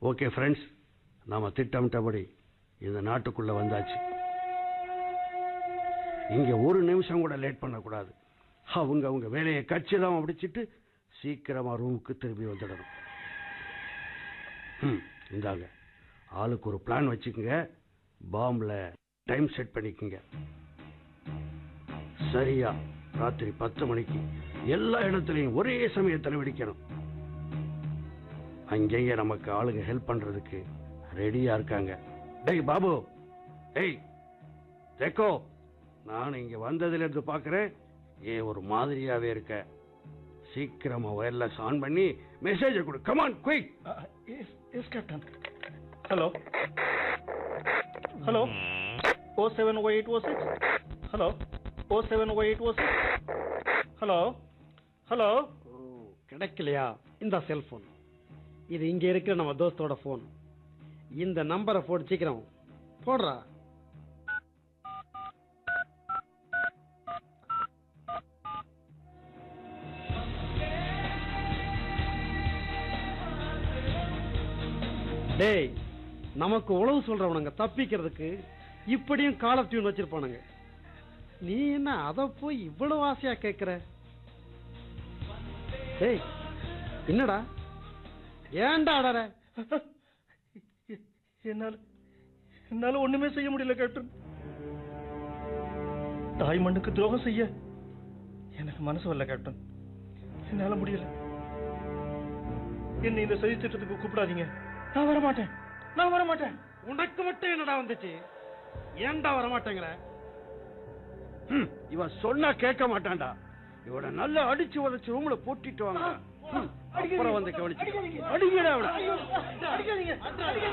okay friends நாம திட்டமிட்டபடி இந்த நாட்டுக்குள்ள வந்தாச்சு இங்க ஒரு நிமிஷம் கூட லேட் பண்ணக்கூடாது அவங்க அவங்க வேலையை கச்சிதமா முடிச்சிட்டு சீக்கிரமா ரூமுக்கு திரும்பி வந்துடணும் ம், இந்தாங்க ஆளுக்கு ஒரு பிளான் வச்சுக்கோங்க பாம்பில் டைம் செட் பண்ணிக்கோங்க சரியா ராத்திரி பத்து மணிக்கு எல்லா இடத்துலையும் ஒரே சமயத்தில் வெடிக்கணும் அங்கேயே நமக்கு ஆளுங்க ஹெல்ப் பண்றதுக்கு ரெடியா இருக்காங்க டேய் பாபு டேய் தேக்கோ நான் இங்க வந்ததுல இருந்து பாக்குறேன் ஏன் ஒரு மாதிரியாவே இருக்க சீக்கிரமா ஒயர்லெஸ் ஆன் பண்ணி மெசேஜ் கொடு come on quick yes yes captain hello hello O seven O eight O six hello O seven O eight O six hello hello கிடைக்கலையா இந்த செல்போன் இது இங்க இருக்கிற நம்ம தோஸ்தோட போன் இந்த நம்பரை போட்டு சீக்கிரம் போடுறா டேய் நமக்கு உழவு சொல்றவனுங்க தப்பிக்கிறதுக்கு இப்படியும் கால் ஆஃப் டியூன் வச்சிருப்பானுங்க நீ என்ன அத போய் இவ்வளவு ஆசையா கேக்குற டேய் என்னடா ஏன்டா அடற என்னால் என்னால ஒண்ணுமே செய்ய முடியல கேப்டன் தாய் மண்ணுக்கு துரோகம் செய்ய எனக்கு மனசு வரல கேப்டன் என்னால முடியல என்னை இந்த சதி திட்டத்துக்கு கூப்பிடாதீங்க நான் வர மாட்டேன் நான் வர மாட்டேன் உனக்கு மட்டும் என்னடா வந்துச்சு ஏன்டா வர மாட்டேங்கிற ம், இவன் சொன்னா கேட்க மாட்டான்டா இவனை நல்லா அடிச்சு உதச்சு ரூம்ல போட்டிட்டு வாங்க ம், அப்புறம் வந்து கவனிச்சு அடிங்கடா அவனை அடிக்காதீங்க